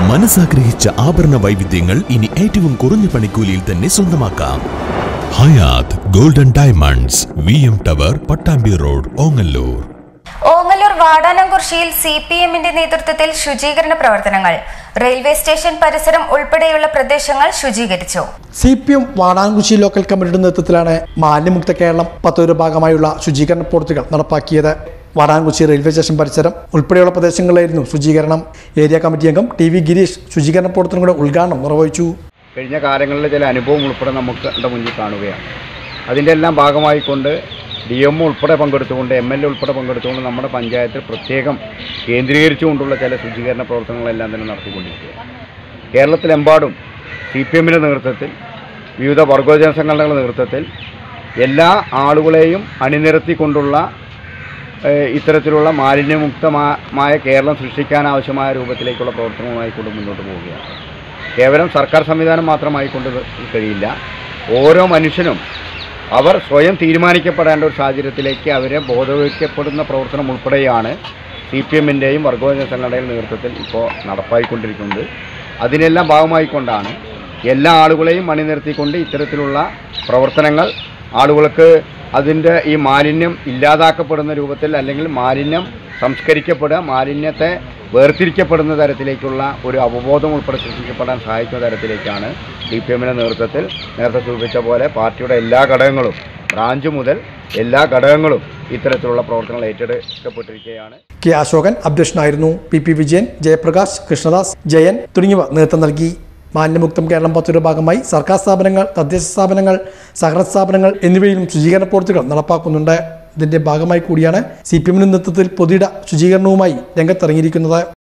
മനസ്സാഗ്രഹിച്ച ആഭരണ വൈവിധ്യങ്ങൾ ഇനി ഏറ്റവും കുറഞ്ഞ പണിക്കൂലിയിൽ തന്നെ സ്വന്തമാക്കാം Hayat golden diamonds V M tower Pattambi road Ongallur Ongallur വാടാനംകുറിശ്ശിയിൽ സി പി എമ്മിന്റെ നേതൃത്വത്തിൽ ശുചീകരണ പ്രവർത്തനങ്ങൾ റെയിൽവേ സ്റ്റേഷൻ പരിസരം ഉൾപ്പെടെയുള്ള പ്രദേശങ്ങൾ ശുചീകരിച്ചു C P M Vadanamkurissi local കമ്മിറ്റിയുടെ നേതൃത്വത്തിലാണ് മാലിന്യമുക്ത കേരളം പദ്ധതിയുടെ ഭാഗമായുള്ള ശുചീകരണ പ്രവൃത്തികൾ നടപ്പാക്കിയത് വാടാൻകുശി റെയിൽവേ സ്റ്റേഷൻ പരിസരം ഉൾപ്പെടെയുള്ള പ്രദേശങ്ങളിലായിരുന്നു ശുചീകരണം ഏരിയ കമ്മിറ്റി അംഗം ടി വി ഗിരീഷ് ശുചീകരണ പ്രവർത്തനങ്ങളുടെ ഉദ്ഘാടനം നിർവഹിച്ചു കഴിഞ്ഞ കാലങ്ങളിലെ ചില അനുഭവം ഉൾപ്പെടെ നമുക്ക് എൻ്റെ മുന്നിൽ കാണുകയാണ് അതിൻ്റെ എല്ലാം ഭാഗമായിക്കൊണ്ട് ഡി എം ഉൾപ്പെടെ പങ്കെടുത്തുകൊണ്ട് എം എൽ എ ഉൾപ്പെടെ പങ്കെടുത്തുകൊണ്ട് നമ്മുടെ പഞ്ചായത്തിൽ പ്രത്യേകം കേന്ദ്രീകരിച്ചുകൊണ്ടുള്ള ചില ശുചീകരണ പ്രവർത്തനങ്ങളെല്ലാം തന്നെ നടത്തിക്കൊണ്ടിരിക്കുകയാണ് കേരളത്തിലെമ്പാടും സി പി എമ്മിൻ്റെ നേതൃത്വത്തിൽ വിവിധ വർഗോജന സംഘടനകളുടെ നേതൃത്വത്തിൽ എല്ലാ ആളുകളെയും അണിനിരത്തിക്കൊണ്ടുള്ള ഏഹ്, ഇത്തരത്തിലുള്ള മാലിന്യമുക്തമായ കേരളം സൃഷ്ടിക്കാൻ ആവശ്യമായ രൂപത്തിലേക്കുള്ള പ്രവർത്തനവുമായി കൊണ്ട് മുന്നോട്ട് പോവുകയാണ് കേവലം സർക്കാർ സംവിധാനം മാത്രമായിക്കൊണ്ട് ഇത് കഴിയില്ല ഓരോ മനുഷ്യനും അവർ സ്വയം തീരുമാനിക്കപ്പെടേണ്ട ഒരു സാഹചര്യത്തിലേക്ക് അവരെ ബോധവൽക്കപ്പെടുന്ന പ്രവർത്തനം ഉൾപ്പെടെയാണ് സി പി എമ്മിൻ്റെയും വർഗോജന സംഘടനയുടെ നേതൃത്വത്തിൽ ഇപ്പോൾ നടപ്പായിക്കൊണ്ടിരിക്കുന്നത് അതിനെല്ലാം ഭാഗമായിക്കൊണ്ടാണ് എല്ലാ ആളുകളെയും അണിനിർത്തിക്കൊണ്ട് ഇത്തരത്തിലുള്ള പ്രവർത്തനങ്ങൾ ആളുകൾക്ക് അതിൻ്റെ ഈ മാലിന്യം ഇല്ലാതാക്കപ്പെടുന്ന രൂപത്തിൽ അല്ലെങ്കിൽ മാലിന്യം സംസ്കരിക്കപ്പെടുക മാലിന്യത്തെ വേർതിരിക്കപ്പെടുന്ന തരത്തിലേക്കുള്ള ഒരു അവബോധം ഉൾപ്പെടെ സൃഷ്ടിക്കപ്പെടാൻ സഹായിക്കുന്ന തരത്തിലേക്കാണ് ഡി പി എമ്മിൻ്റെ നേതൃത്വത്തിൽ നേരത്തെ സൂചിപ്പിച്ച പോലെ പാർട്ടിയുടെ എല്ലാ ഘടകങ്ങളും ബ്രാഞ്ച് മുതൽ എല്ലാ ഘടകങ്ങളും ഇത്തരത്തിലുള്ള പ്രവർത്തനങ്ങൾ ഏറ്റെടുക്കപ്പെട്ടിരിക്കുകയാണ് കെ അശോകൻ അധ്യക്ഷനായിരുന്നു പി പി വിജയൻ ജയപ്രകാശ് കൃഷ്ണദാസ് ജയൻ തുടങ്ങിയവർ നേതൃത്വം നൽകി മാലിന്യമുക്തം കേരളം പദ്ധതിയുടെ ഭാഗമായി സർക്കാർ സ്ഥാപനങ്ങൾ തദ്ദേശ സ്ഥാപനങ്ങൾ സഹകരണ സ്ഥാപനങ്ങൾ എന്നിവയിലും ശുചീകരണ പ്രവൃത്തികൾ നടപ്പാക്കുന്നുണ്ട് ഇതിന്റെ ഭാഗമായി കൂടിയാണ് സി പി എമ്മിന്റെ നേതൃത്വത്തിൽ പൊതുയിട ശുചീകരണവുമായി രംഗത്തിറങ്ങിയിരിക്കുന്നത്